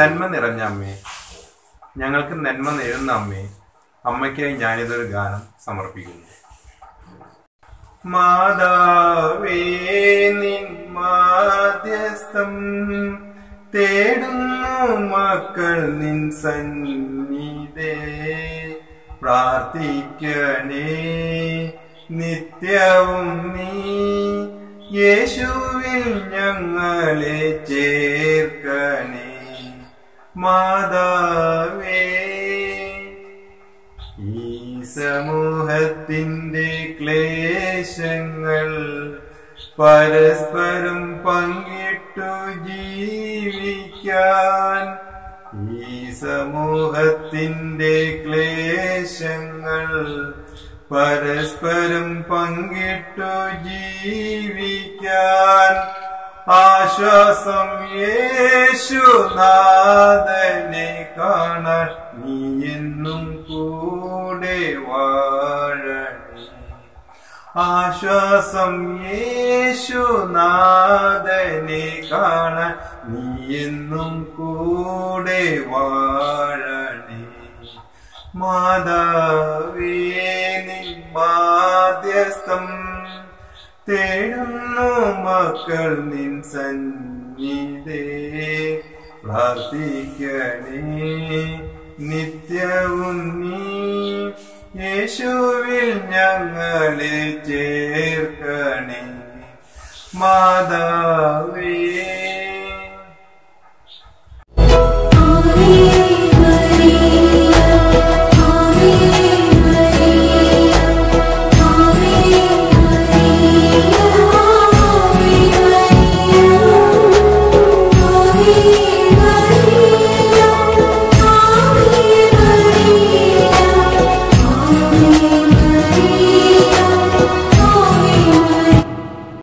നന്മ നിറഞ്ഞ അമ്മേ ഞങ്ങൾക്ക് നന്മ നേരുന്ന അമ്മേ അമ്മയ്ക്കായി ഞാനിതൊരു ഗാനം സമർപ്പിക്കുന്നു മാതാവേ നിൻ മാധ്യസ്ഥം തേടുന്നു മക്കൾ നിൻ സന്നിധേ പ്രാർത്ഥിക്കണേ നിത്യവും നീ യേശുവിൽ ഞങ്ങളെ ചേർക്കണേ മാതാവേ ഈ സമൂഹത്തിന്റെ ക്ലേശങ്ങൾ പരസ്പരം പങ്കിട്ടു ജീവിക്കാൻ ഈ സമൂഹത്തിന്റെ ക്ലേശങ്ങൾ പരസ്പരം പങ്കിട്ടു ജീവിക്കാൻ ആശ്വാസം യേശുനാഥനെ കാണാൻ നീ എന്നും കൂടെ വാഴണേ ആശ്വാസം യേശുനാഥനെ കാണാൻ നീ എന്നും കൂടെ വാഴണേ മാതാവേ നിൻ മാധ്യസ്ഥം തേടുന്നു മക്കൾ നിൻ സന്നിധേ പ്രാർത്ഥിക്കണേ നിത്യവും നീ യേശുവിൽ ഞങ്ങളെ ചേർക്കണേ മാതാവേ